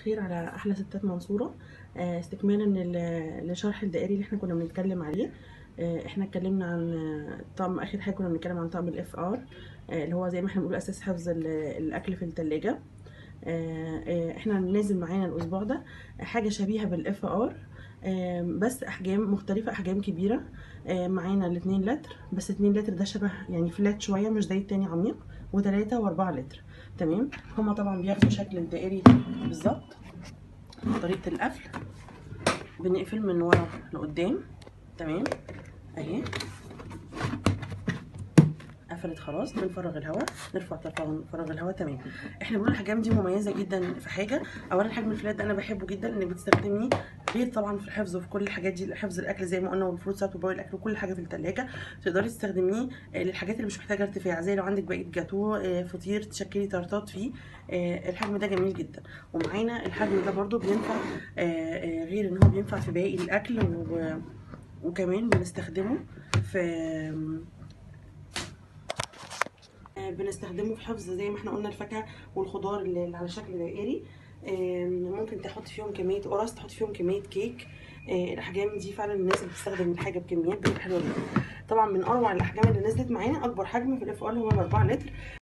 الخير على احلى ستات منصوره آه، استكمالا لل- لشرح الدائري اللي احنا كنا بنتكلم عليه آه، احنا اتكلمنا عن آه، طقم اخر حاجه كنا بنتكلم عن طقم الاف ار اللي هو زي ما احنا بنقول اساس حفظ ال- الاكل في الثلاجه احنا نازل معانا الاسبوع ده حاجه شبيهه بالاف ار بس احجام مختلفه احجام كبيره آه، معانا الاتنين لتر بس اتنين لتر ده شبه يعني فلات شويه مش زي التاني عميق وتلاتة واربعة لتر تمام هما طبعا بياخدوا شكل الدائري بالظبط طريقه القفل بنقفل من ورا لقدام تمام اهي قفلت خلاص بنفرغ الهواء نرفع طرفها ونفرغ الهواء تمام احنا بنقول الاحجام دي مميزه جدا في حاجه اولا حجم الفلات ده انا بحبه جدا انك بتستخدميه غير طبعا في الحفظ وفي كل الحاجات دي حفظ الاكل زي ما قلنا والفروت ساعات وباقي الاكل وكل حاجه في الثلاجه تقدري تستخدميه آه، للحاجات اللي مش محتاجه ارتفاع زي لو عندك بقيه جاتو آه، فطير تشكلي تارتات فيه آه، الحجم ده جميل جدا ومعانا الحجم ده برده بينفع آه، آه، غير ان هو بينفع في باقي الاكل و- وكمان بنستخدمه في آه، بنستخدمه في حفظ زي ما احنا قلنا الفاكهه والخضار اللي اللي على شكل دائري آم، ممكن تحط فيهم كميه قرص تحط فيهم كميه كيك آه، الاحجام دي فعلا الناس اللي بتستخدم الحاجه بكميات بتبقى حلوه جدا طبعا من اروع الاحجام اللي نزلت معانا اكبر حجم في الاف ار هو ال 4 لتر